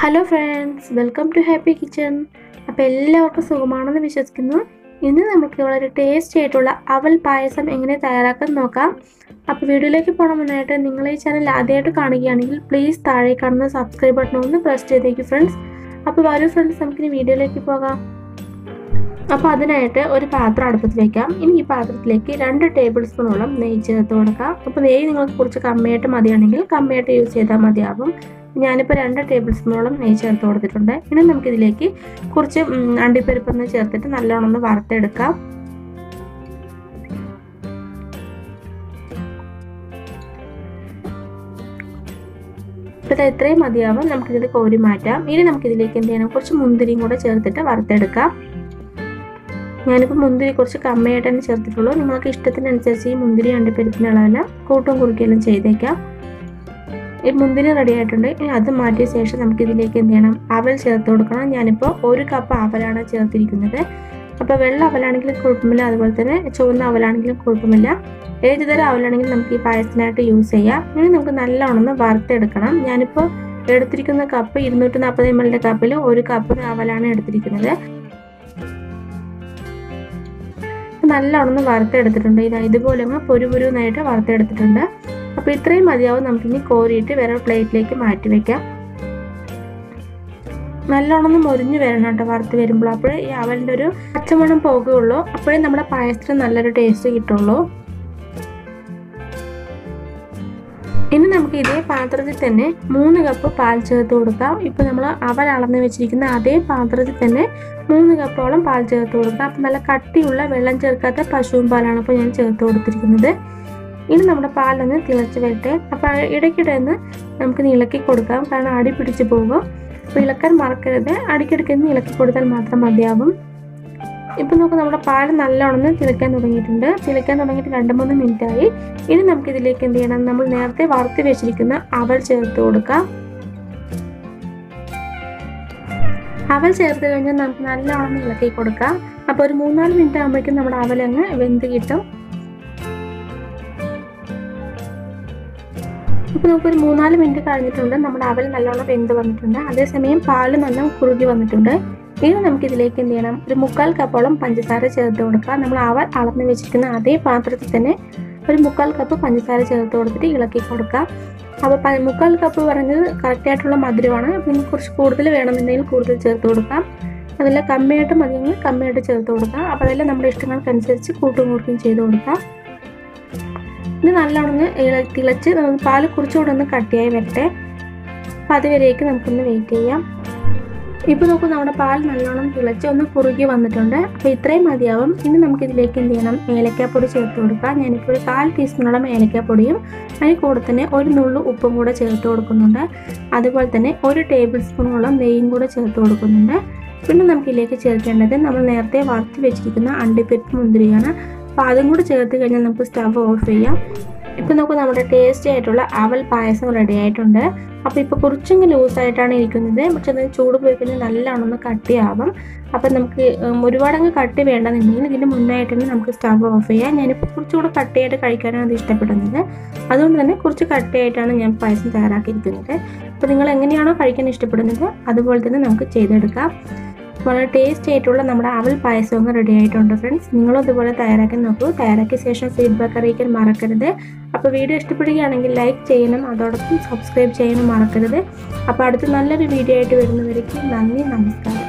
hello friends welcome to happy kitchen അപ്പോൾ എല്ലാവർക്കും സുഖമാണെന്ന് വിശ്വസിക്കുന്നു ഇന്ന് നമുക്ക് വളരെ ടേസ്റ്റി ആയിട്ടുള്ള അവൽ പായസം എങ്ങനെ തയ്യാറാക്കാൻ നോക്കാം അപ്പോൾ വീഡിയോയിലേക്ക് പോകണം മുന്നായിട്ട് നിങ്ങൾ ഈ ചാനൽ ആദ്യമായിട്ട് കാണുകയാണെങ്കിൽ പ്ലീസ് താഴെ കാണുന്ന സബ്സ്ക്രൈബ് ബട്ടൺ ഒന്ന് പ്രസ് ചെയ്തേക്ക് ഫ്രണ്ട്സ് അപ്പോൾ വരൂ ഫ്രണ്ട്സ് നമുക്കിനി വീഡിയോയിലേക്ക് പോകാം അപ്പോൾ അതിനായിട്ട് ഒരു പാത്രം അടുപ്പത്ത് വെക്കാം ഇനി ഈ പാത്രത്തിലേക്ക് രണ്ട് ടേബിൾ സ്പൂണോളം നെയ്യ് ചേർത്ത് കൊടുക്കാം അപ്പോൾ നെയ്യ് നിങ്ങൾക്ക് കുറച്ച് കമ്മിയായിട്ട് മതിയാണെങ്കിൽ കമ്മിയായിട്ട് യൂസ് ചെയ്താൽ മതിയാവും ഞാനിപ്പോൾ രണ്ട് ടേബിൾ സ്പൂണോളം നെയ്യ് ചേർത്ത് കൊടുത്തിട്ടുണ്ട് ഇനി നമുക്കിതിലേക്ക് കുറച്ച് അണ്ടിപ്പരിപ്പൊന്ന് ചേർത്തിട്ട് നല്ലോണം ഒന്ന് വറുത്തെടുക്കാം ഇപ്പോൾ ഇത്രയും മതിയാവും നമുക്കിത് കോരി മാറ്റാം ഇനി നമുക്കിതിലേക്ക് എന്ത് ചെയ്യണം കുറച്ച് മുന്തിരിയും കൂടെ ചേർത്തിട്ട് വറുത്തെടുക്കാം ഞാനിപ്പോൾ മുന്തിരി കുറച്ച് കമ്മിയായിട്ട് തന്നെ ചേർത്തിട്ടുള്ളൂ നിങ്ങൾക്ക് ഇഷ്ടത്തിനനുസരിച്ച് ഈ മുന്തിരി അണ്ടിപ്പരിപ്പിൻ്റെ അളവെല്ലാം കൂട്ടും കുറുക്കിയെല്ലാം ചെയ്തേക്കാം ഈ മുന്തിരി റെഡി ആയിട്ടുണ്ട് ഇനി അത് മാറ്റിയ ശേഷം നമുക്ക് ഇതിലേക്ക് എന്ത് ചെയ്യണം അവൽ ചേർത്ത് കൊടുക്കണം ഞാനിപ്പോൾ ഒരു കപ്പ് അവലാണ് ചേർത്തിരിക്കുന്നത് അപ്പോൾ വെള്ള അവലാണെങ്കിലും കുഴപ്പമില്ല അതുപോലെ തന്നെ ചുവന്ന അവലാണെങ്കിലും കുഴപ്പമില്ല ഏത് തരം അവലാണെങ്കിലും നമുക്ക് ഈ പായസത്തിനായിട്ട് യൂസ് ചെയ്യാം ഇനി നമുക്ക് നല്ലോണം ഒന്ന് വറുത്തെടുക്കണം ഞാനിപ്പോൾ എടുത്തിരിക്കുന്ന കപ്പ് ഇരുന്നൂറ്റി നാൽപ്പത് എം എല്ലിൻ്റെ കപ്പിൽ ഒരു കപ്പ് അവലാണ് എടുത്തിരിക്കുന്നത് നല്ലോണം ഒന്ന് വറുത്തെടുത്തിട്ടുണ്ട് ഇതാ ഇതുപോലെ അങ്ങ് പൊരു പൊരുന്നായിട്ട് വറുത്തെടുത്തിട്ടുണ്ട് അപ്പോൾ ഇത്രയും മതിയാവും നമുക്കിനി കോരിയിട്ട് വേറെ പ്ലേറ്റിലേക്ക് മാറ്റി വെക്കാം നല്ലോണം ഒന്ന് മൊരിഞ്ഞ് വരണം കേട്ടോ വറുത്ത് വരുമ്പോൾ അപ്പോഴേ ഈ അവലിൻ്റെ ഒരു പച്ചമണം പോകുകയുള്ളൂ അപ്പോഴേ നമ്മുടെ പായസത്തിന് നല്ലൊരു ടേസ്റ്റ് കിട്ടുള്ളൂ ഇനി നമുക്ക് ഇതേ പാത്രത്തിൽ തന്നെ മൂന്ന് കപ്പ് പാൽ ചേർത്ത് കൊടുക്കാം ഇപ്പോൾ നമ്മൾ അവൽ അളന്ന് വെച്ചിരിക്കുന്ന അതേ പാത്രത്തിൽ തന്നെ മൂന്ന് കപ്പോളം പാൽ ചേർത്ത് കൊടുക്കാം അപ്പം നല്ല കട്ടിയുള്ള വെള്ളം ചേർക്കാത്ത പശുവും പാലാണ് ഇപ്പോൾ ഞാൻ ചേർത്ത് കൊടുത്തിരിക്കുന്നത് ഇനി നമ്മുടെ പാലൊന്ന് തിളച്ച് വരട്ടെ അപ്പോൾ ഇടയ്ക്കിടെ ഒന്ന് നമുക്ക് ഇളക്കി കൊടുക്കാം കാരണം അടി പിടിച്ച് പോകും അപ്പോൾ ഇളക്കാൻ മറക്കരുത് അടിക്കിടയ്ക്ക് ഒന്ന് ഇളക്കി കൊടുത്താൽ മാത്രം മതിയാവും ഇപ്പം നമുക്ക് നമ്മുടെ പാൽ നല്ലോണം തിളയ്ക്കാൻ തുടങ്ങിയിട്ടുണ്ട് തിളയ്ക്കാൻ തുടങ്ങിയിട്ട് രണ്ട് മൂന്ന് മിനിറ്റ് ആയി ഇനി നമുക്ക് ഇതിലേക്ക് എന്ത് ചെയ്യണം നമ്മൾ നേരത്തെ വറുത്ത് വെച്ചിരിക്കുന്ന അവൽ ചേർത്ത് കൊടുക്കാം അവൽ ചേർത്ത് കഴിഞ്ഞാൽ നമുക്ക് നല്ലോണം ഇളക്കി കൊടുക്കാം അപ്പോൾ ഒരു മൂന്നാല് മിനിറ്റ് ആകുമ്പോഴേക്കും നമ്മുടെ അവലങ്ങ് വെന്ത് കിട്ടും ഇപ്പോൾ നമുക്കൊരു മൂന്നാല് മിനിറ്റ് കഴിഞ്ഞിട്ടുണ്ട് നമ്മുടെ അവൽ നല്ലോണം വെന്ത് വന്നിട്ടുണ്ട് അതേസമയം പാല് നല്ല കുറുകി വന്നിട്ടുണ്ട് ഇനി നമുക്ക് ഇതിലേക്ക് എന്ത് ചെയ്യണം ഒരു മുക്കാൽ കപ്പോളം പഞ്ചസാര ചേർത്ത് കൊടുക്കുക നമ്മൾ അവൽ അളന്ന് വെച്ചിരിക്കുന്ന അതേ പാത്രത്തിൽ തന്നെ ഒരു മുക്കാൽ കപ്പ് പഞ്ചസാര ചേർത്ത് കൊടുത്തിട്ട് ഇളക്കി കൊടുക്കുക അപ്പോൾ മുക്കാൽ കപ്പ് പറഞ്ഞത് കറക്റ്റായിട്ടുള്ള മധുരമാണ് പിന്നെ കുറച്ച് കൂടുതൽ വേണമെന്നുണ്ടെങ്കിൽ കൂടുതൽ ചേർത്ത് കൊടുക്കാം അതല്ല കമ്മിയായിട്ട് മതിയെങ്കിൽ കമ്മിയായിട്ട് ചേർത്ത് കൊടുക്കാം അപ്പോൾ അതെല്ലാം നമ്മുടെ ഇഷ്ടങ്ങൾക്കനുസരിച്ച് കൂട്ടും കുറുക്കും ചെയ്ത് കൊടുക്കാം ഇത് നല്ലോണം തിളച്ച് പാല് കുറച്ചുകൂടെ ഒന്ന് കട്ടിയായി വരട്ടെ അപ്പം അതുവരേക്ക് നമുക്കൊന്ന് വെയിറ്റ് ചെയ്യാം ഇപ്പോൾ നോക്കൂ നമ്മുടെ പാൽ നല്ലോണം തിളച്ച് ഒന്ന് കുറുകി വന്നിട്ടുണ്ട് അപ്പോൾ ഇത്രയും മതിയാവും ഇനി നമുക്ക് ഇതിലേക്ക് എന്ത് ചെയ്യണം ഏലക്കാപ്പൊടി ചേർത്ത് കൊടുക്കാം ഞാനിപ്പോൾ ഒരു കാൽ ടീസ്പൂണോളം ഏലക്കാപ്പൊടിയും അതിന് കൂടെ തന്നെ ഒരു നുള്ളു ഉപ്പും കൂടെ ചേർത്ത് കൊടുക്കുന്നുണ്ട് അതുപോലെ തന്നെ ഒരു ടേബിൾ സ്പൂണോളം നെയ്യും കൂടെ ചേർത്ത് കൊടുക്കുന്നുണ്ട് പിന്നെ നമുക്ക് ഇതിലേക്ക് ചേർക്കേണ്ടത് നമ്മൾ നേരത്തെ വറുത്ത് വെച്ചിരിക്കുന്ന അണ്ടിപ്പരിപ്പ് മുന്തിരിയാണ് അപ്പോൾ അതും കൂടെ ചേർത്ത് കഴിഞ്ഞാൽ നമുക്ക് സ്റ്റവ് ഓഫ് ചെയ്യാം ഇപ്പോൾ നമുക്ക് നമ്മുടെ ടേസ്റ്റി ആയിട്ടുള്ള അവൽ പായസം റെഡി ആയിട്ടുണ്ട് അപ്പോൾ ഇപ്പോൾ കുറച്ചെങ്കിലും ലൂസായിട്ടാണ് ഇരിക്കുന്നത് പക്ഷെ അത് ചൂട് പോയി കഴിഞ്ഞാൽ നല്ലോണം കട്ടിയാവും അപ്പം നമുക്ക് ഒരുപാടങ്ങ് കട്ടി വേണ്ടെന്നുണ്ടെങ്കിൽ ഇതിന് മുന്നായിട്ട് തന്നെ നമുക്ക് സ്റ്റവ് ഓഫ് ചെയ്യാം ഞാനിപ്പോൾ കുറച്ചുകൂടെ കട്ടിയായിട്ട് കഴിക്കാനാണ് അത് ഇഷ്ടപ്പെടുന്നത് അതുകൊണ്ട് തന്നെ കുറച്ച് കട്ടിയായിട്ടാണ് ഞാൻ പായസം തയ്യാറാക്കിയിരിക്കുന്നത് അപ്പോൾ നിങ്ങൾ എങ്ങനെയാണോ കഴിക്കാൻ ഇഷ്ടപ്പെടുന്നത് അതുപോലെ തന്നെ നമുക്ക് ചെയ്തെടുക്കാം വളരെ ടേസ്റ്റ് ആയിട്ടുള്ള നമ്മുടെ അവൽ പായസം അങ്ങ് റെഡി ആയിട്ടുണ്ട് ഫ്രണ്ട്സ് നിങ്ങളും ഇതുപോലെ തയ്യാറാക്കി നോക്കൂ തയ്യാറാക്കിയ ശേഷം ഫീഡ്ബാക്ക് അറിയിക്കാൻ മറക്കരുത് അപ്പോൾ വീഡിയോ ഇഷ്ടപ്പെടുകയാണെങ്കിൽ ലൈക്ക് ചെയ്യണം അതോടൊപ്പം സബ്സ്ക്രൈബ് ചെയ്യാനും മറക്കരുത് അപ്പോൾ അടുത്ത നല്ലൊരു വീഡിയോ ആയിട്ട് വരുന്നവരേക്ക് നന്ദി നമസ്കാരം